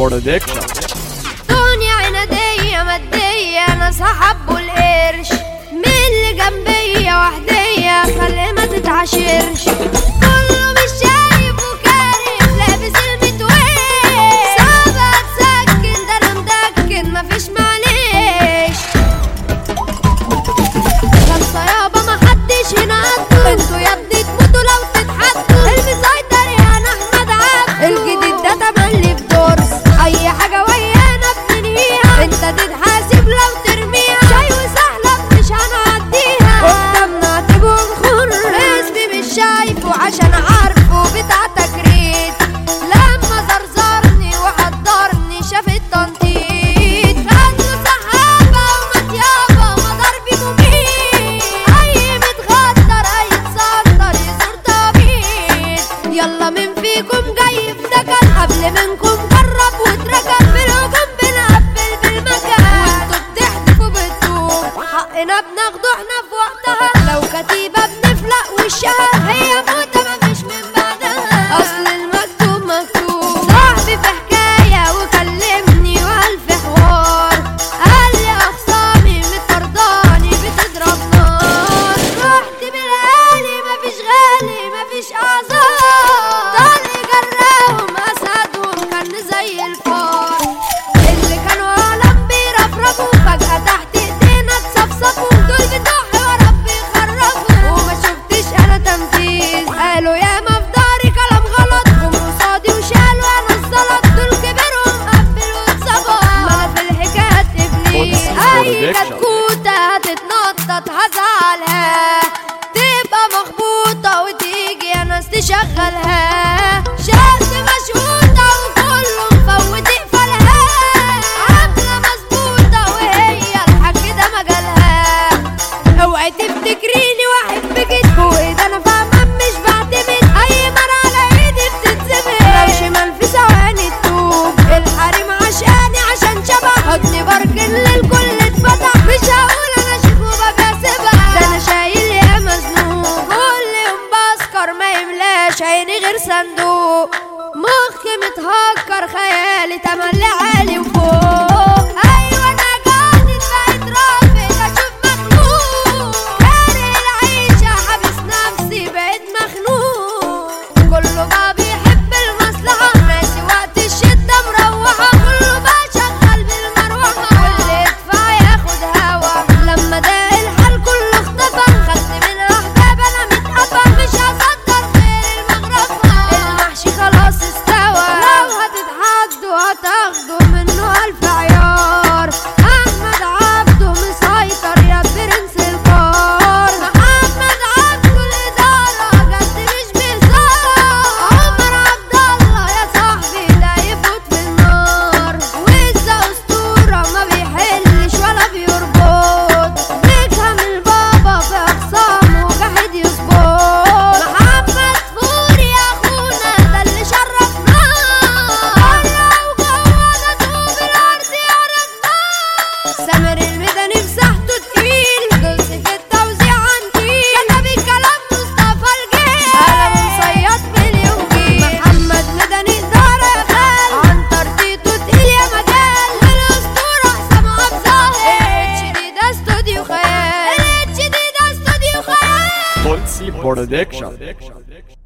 برودكشن دنيا عنادية مادية ناس حبوا القرش من اللي جنبية وحدية خلي ما تتعاشرش كله مش شايف وكارف لابس المتويش صعب اتسكن ده انا مدكن مفيش معلش خمسة يابا محدش هنا قده انتوا يا ابني تموتوا لو تتحدوا المسيطر يا انا احمد عبد الجديد ده تملي في دورس اي حاجة ويانا بننهيها انت تتحاسب لو ترميها شاي وسهلة مش هنعديها قدامنا تبقوا نخر اسمي مش شايفه عشان عارفه بتاع تكريت لما زرزرني وحضرني شاف التنطيط خدوا سحابة ومطيابة ومدار بيكم مين اي متغدر اي تصدر يزور طبيب يلا من فيكم جاي في سكن قبل منكم جرب واتركب بالهجوم بنقبل بالمكان وانتوا بتحدفوا بالطوب حقنا بناخده احنا في وقتها لو كتيبة بنفلق وشها هي موتة مفيش من بعدها اصل المكتوب مكتوب صاحبي في حكاية وكلمني والف حوار قال لي اخصامي مطرداني بتضرب نار رحت بالعالي مفيش غالي مفيش اعذار طالع جراهم اسدهم كان زي الفار اللي كانوا عالم بيرفرفوا فجأة تحت ايدينا اتصفصفوا دول بتوع حوارات بيخرفوا وما شفتش انا تنفيذ قالوا يا ما في داري كلام غلط جم قصادي وشالوا انا الزلط دول كبروا مقبل واتصبوا ما انا في الحكايات ابليس اي Production. كتكوتة هتتنطط هزعلها تبقى مخبوطة وتيجي يا ناس تشغلها شخص مشهوطة وكله مفوت يقفلها عاملة مظبوطة وهي الحاج ده مجالها اوعي تفتكريني واحد بجد واذا انا فاهمة مش بعتمد اي مرة على ايدي بتتزبط لو شمال في ثواني تتوب الحريم عشقاني عشان شبح حضني بركن للكل اتفتح مش هقول انا شكوبة بسيبها ده انا شايل يا مزنوق كل يوم بسكر ما يملاش عيني غير صندوق مخي متهكر خيالي تملي عالي وفوق ايوه انا جاهز بقيت رافض اشوف مخلوق كاره العيشة حابس نفسي بقيت مخنوق كله بقى بيحب المصلحة ماشي وقت الشدة مروحة كله بقى شغال بالمروحة واللي يدفع ياخد هوا لما ده الحال كله اختفى خدت من احباب انا متقفى مش هصدر غير المغرفة المحشي خلاص استوى لو هتتحدوا هتاخدوا منه الف عيار احمد عبده مسيطر يا برنس الكار محمد عبده الادارة جد مش بهزار عمر عبد الله يا صاحبي ده يفوت في النار وإذا أسطورة ما بيحلش ولا بيربط بيفهم البابا في أقسامه جاحد يظبط محمد فوري يا أخونا ده اللي شرفنا بره وجوه ده طوب الأرض يعرفنا سامر الميداني في ساحته تقيل دول في التوزيع عندي كتب الكلام مصطفى الجيل انا مصيد مليون جيل محمد ميداني دار خال عن ترتيته تقيل يا مجال الاسطوره حسام عبد الاتش دي ده استوديو خيال الاتش دي ده استوديو خيال بولسي برودكشن